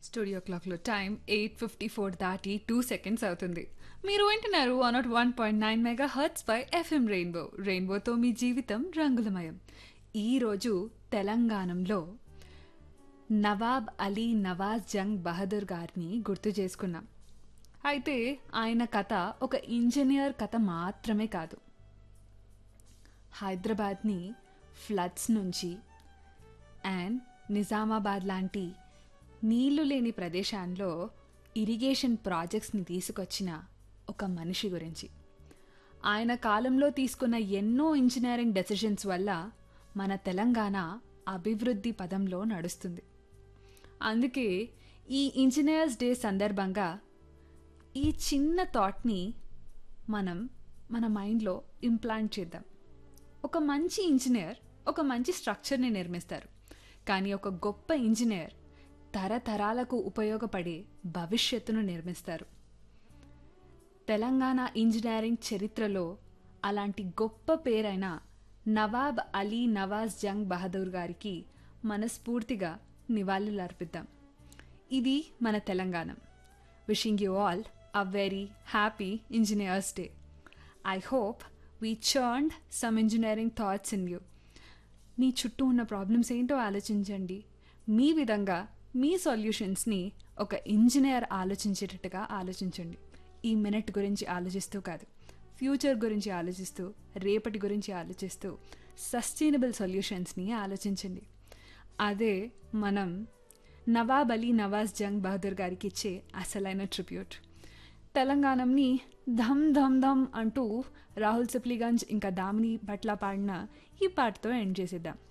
studio క్లాక్లో time eight fifty four దాటి two seconds అవుతుంది మీరు వింటున్నారు one nought one point nine megahertz పై ఎఫ్ఎం రెయిన్బో రెయిన్బోతో మీ జీవితం రంగులమయం ఈరోజు తెలంగాణలో నవాబ్ అలీ నవాజ్ జంగ్ బహదూర్ గారిని గుర్తు చేసుకున్నాం అయితే ఆయన కథ ఒక ఇంజనీర్ కథ మాత్రమే కాదు హైదరాబాద్ని ఫ్లడ్స్ నుంచి అండ్ నిజామాబాద్ లాంటి నీళ్లు లేని ప్రదేశాల్లో ఇరిగేషన్ ప్రాజెక్ట్స్ని తీసుకొచ్చిన ఒక మనిషి గురించి ఆయన కాలంలో తీసుకున్న ఎన్నో ఇంజనీరింగ్ డెసిషన్స్ వల్ల మన తెలంగాణ అభివృద్ధి పదంలో నడుస్తుంది అందుకే ఈ ఇంజనీర్స్ డే సందర్భంగా ఈ చిన్న థాట్ని మనం మన మైండ్లో ఇంప్లాంట్ చేద్దాం ఒక మంచి ఇంజనీర్ ఒక మంచి స్ట్రక్చర్ని నిర్మిస్తారు కానీ ఒక గొప్ప ఇంజనీర్ తరతరాలకు ఉపయోగపడే భవిష్యత్తును నిర్మిస్తారు తెలంగాణ ఇంజనీరింగ్ చరిత్రలో అలాంటి గొప్ప పేరైన నవాబ్ అలీ నవాజ్ జంగ్ బహదూర్ గారికి మనస్ఫూర్తిగా నివాళులర్పిద్దాం ఇది మన Telangana wishing you all a very happy engineers day I hope we churned some engineering thoughts in you మీ చుట్టూ ఉన్న ప్రాబ్లమ్స్ ఏంటో ఆలోచించండి మీ విధంగా మీ సొల్యూషన్స్ని ఒక ఇంజనీర్ ఆలోచించేటట్టుగా ఆలోచించండి ఈ మినిట్ గురించి ఆలోచిస్తూ కాదు ఫ్యూచర్ గురించి ఆలోచిస్తూ రేపటి గురించి ఆలోచిస్తూ సస్టైనబుల్ సొల్యూషన్స్ని ఆలోచించండి అదే మనం నవాబ్ అలీ నవాజ్ జంగ్ బహదూర్ గారికి ఇచ్చే అసలైన ట్రిబ్యూట్ తెలంగాణని ధమ్ ధమ్ ధమ్ అంటూ రాహుల్ సిప్లిగంజ్ ఇంకా దామిని పట్ల పాడిన ఈ పాటతో ఎండ్ చేసేద్దాం